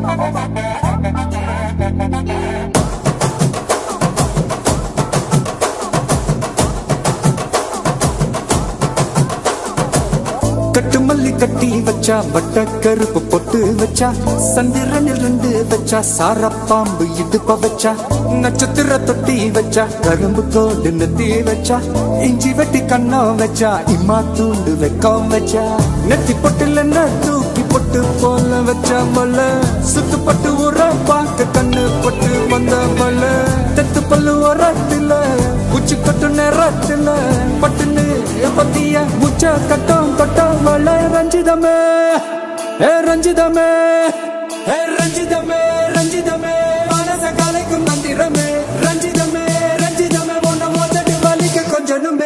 கட்டு மல்லி கட்டி வச்சா வட்ட கருப்பு பொட்டு வச்சா சந்திரனில் ரெண்டு வச்சா சார பாம்பு இடுப்ப வச்சா நட்சத்திர தொட்டி வச்சா கரும்பு கோடு நெத்தி வச்சா இஞ்சி வெட்டி கண்ணம் வச்சா இம்மா தூண்டு வெக்கம் வச்சா நெத்தி பொட்டுல தூக்கி பொட்டு போல வச்சா மல்ல சுத்து பட்டு உர பார்க்க கண்ணு பொட்டு வந்த மல்ல தெத்து பல்லு உரத்துல உச்சி கட்டு நேரத்துல பட்டுன்னு பத்திய உச்ச கட்டம் கட்டம் வள ரஞ்சிதமே ஏ ரஞ்சிதமே ஏ ரஞ்சிதமே ரஞ்சிதமே மனச கலைக்கும் மந்திரமே ரஞ்சிதமே ரஞ்சிதமே உன்னை மோதடி வலிக்க கொஞ்சனுமே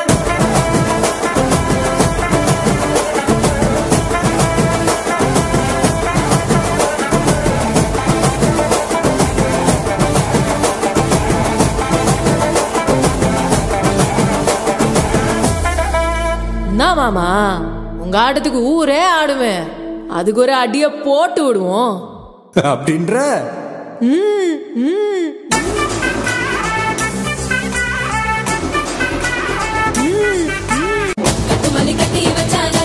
என்ன மாமா உங்க ஆட்டத்துக்கு ஊரே ஆடுமே அதுக்கு ஒரு அடிய போட்டு விடுவோம் அப்படின்ற கட்டுமல்லி கட்டி வச்சாங்க